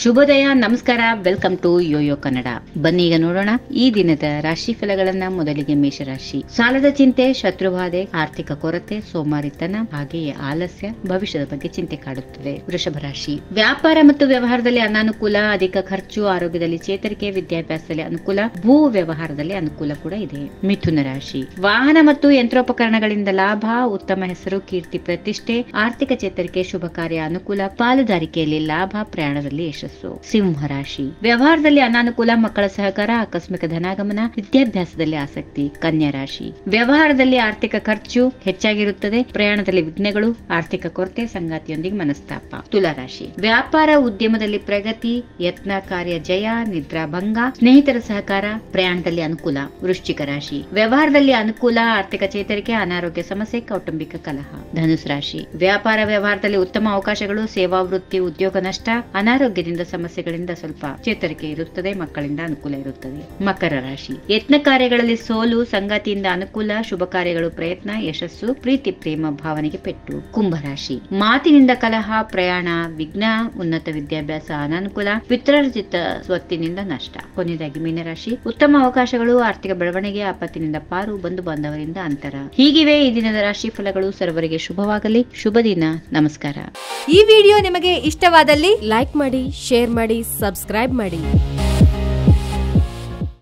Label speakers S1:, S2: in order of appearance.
S1: ಶುಭೋದಯ ನಮಸ್ಕಾರ welcome to Yoyo Kannada ಬನ್ನಿ ಈಗ ನೋಡೋಣ ಈ ದಿನದ ರಾಶಿ ಫಲಗಳನ್ನ ಮೊದಲಿಗೆ ಮೇಷರಾಶಿ ಸಾಲದ ಚಿಂತೆ ಶತ್ರುಬಾಧೆ ಆರ್ಥಿಕ ಕೊರತೆ ಸೋಮಾರಿತನ ಹಾಗೆಯೇ ಆಲಸ್ಯ ಭವಿಷ್ಯದ ಬಗ್ಗೆ ಚಿಂತೆ ಕಾಡುತ್ತದೆ ವೃಷಭ ರಾಶಿ ವ್ಯಾಪಾರ ಮತ್ತು ವ್ಯವಹಾರದಲ್ಲಿ ಅನಾನುಕೂಲ ಅಧಿಕ ಖರ್ಚು ಆರೋಗ್ಯದಲ್ಲಿ ಚೇತರಿಕೆ ವಿದ್ಯಾಭ್ಯಾಸದಲ್ಲಿ ಅನುಕೂಲ ಭೂ ವ್ಯವಹಾರದಲ್ಲಿ ಅನುಕೂಲ ಕೂಡ ಇದೆ ಮಿಥುನ ರಾಶಿ ವಾಹನ ಮತ್ತು ಯಂತ್ರೋಪಕರಣಗಳಿಂದ ಲಾಭ ಉತ್ತಮ ಹೆಸರು ಕೀರ್ತಿ ಪ್ರತಿಷ್ಠೆ ಆರ್ಥಿಕ ಚೇತರಿಕೆ ಶುಭ ಕಾರ್ಯ ಅನುಕೂಲ ಪಾಲುದಾರಿಕೆಯಲ್ಲಿ ಲಾಭ ಪ್ರಯಾಣದಲ್ಲಿ ಯಶಸ್ಸು ಸಿಂಹ ರಾಶಿ ವ್ಯವಹಾರದಲ್ಲಿ ಅನಾನುಕೂಲ ಮಕ್ಕಳ ಸಹಕಾರ ಆಕಸ್ಮಿಕ ಧನಾಗಮನ ವಿದ್ಯಾಭ್ಯಾಸದಲ್ಲಿ ಆಸಕ್ತಿ ಕನ್ಯಾ ರಾಶಿ ವ್ಯವಹಾರದಲ್ಲಿ ಆರ್ಥಿಕ ಖರ್ಚು ಹೆಚ್ಚಾಗಿರುತ್ತದೆ ಪ್ರಯಾಣದಲ್ಲಿ ವಿಘ್ನಗಳು ಆರ್ಥಿಕ ಕೊರತೆ ಸಂಗಾತಿಯೊಂದಿಗೆ ಮನಸ್ತಾಪ ತುಲಾ ರಾಶಿ ವ್ಯಾಪಾರ ಉದ್ಯಮದಲ್ಲಿ ಪ್ರಗತಿ ಯತ್ನ ಕಾರ್ಯ ಜಯ ನಿದ್ರಾ ಭಂಗ ಸ್ನೇಹಿತರ ಸಹಕಾರ ಪ್ರಯಾಣದಲ್ಲಿ ಅನುಕೂಲ ವೃಶ್ಚಿಕ ರಾಶಿ ವ್ಯವಹಾರದಲ್ಲಿ ಅನುಕೂಲ ಆರ್ಥಿಕ ಚೇತರಿಕೆ ಅನಾರೋಗ್ಯ ಸಮಸ್ಯೆ ಕೌಟುಂಬಿಕ ಕಲಹ ಧನುಸ್ ರಾಶಿ ವ್ಯಾಪಾರ ವ್ಯವಹಾರದಲ್ಲಿ ಉತ್ತಮ ಅವಕಾಶಗಳು ಸೇವಾ ವೃತ್ತಿ ಉದ್ಯೋಗ ನಷ್ಟ ಅನಾರೋಗ್ಯದಿಂದ ಸಮಸ್ಯೆಗಳಿಂದ ಸ್ವಲ್ಪ ಚೇತರಿಕೆ ಇರುತ್ತದೆ ಮಕ್ಕಳಿಂದ ಅನುಕೂಲ ಇರುತ್ತದೆ ಮಕರ ರಾಶಿ ಯತ್ನ ಕಾರ್ಯಗಳಲ್ಲಿ ಸೋಲು ಸಂಗಾತಿಯಿಂದ ಅನುಕೂಲ ಶುಭ ಕಾರ್ಯಗಳು ಪ್ರಯತ್ನ ಯಶಸ್ಸು ಪ್ರೀತಿ ಪ್ರೇಮ ಭಾವನೆಗೆ ಪೆಟ್ಟು ಕುಂಭರಾಶಿ ಮಾತಿನಿಂದ ಕಲಹ ಪ್ರಯಾಣ ವಿಘ್ನ ಉನ್ನತ ವಿದ್ಯಾಭ್ಯಾಸ ಅನಾನುಕೂಲ ಪಿತ್ರಾರ್ಜಿತ ಸ್ವತ್ತಿನಿಂದ ನಷ್ಟ ಕೊನೆಯದಾಗಿ ಮೀನರಾಶಿ ಉತ್ತಮ ಅವಕಾಶಗಳು ಆರ್ಥಿಕ ಬೆಳವಣಿಗೆ ಆಪತ್ತಿನಿಂದ ಪಾರು ಬಂಧು ಬಾಂಧವರಿಂದ ಅಂತರ ಹೀಗಿವೆ ಈ ದಿನದ ರಾಶಿ ಫಲಗಳು ಸರ್ವರಿಗೆ ಶುಭವಾಗಲಿ ಶುಭ ದಿನ ನಮಸ್ಕಾರ
S2: ಈ ವಿಡಿಯೋ ನಿಮಗೆ ಇಷ್ಟವಾದಲ್ಲಿ ಲೈಕ್ ಮಾಡಿ ಶೇರ್ ಮಾಡಿ ಸಬ್ಸ್ಕ್ರೈಬ್ ಮಾಡಿ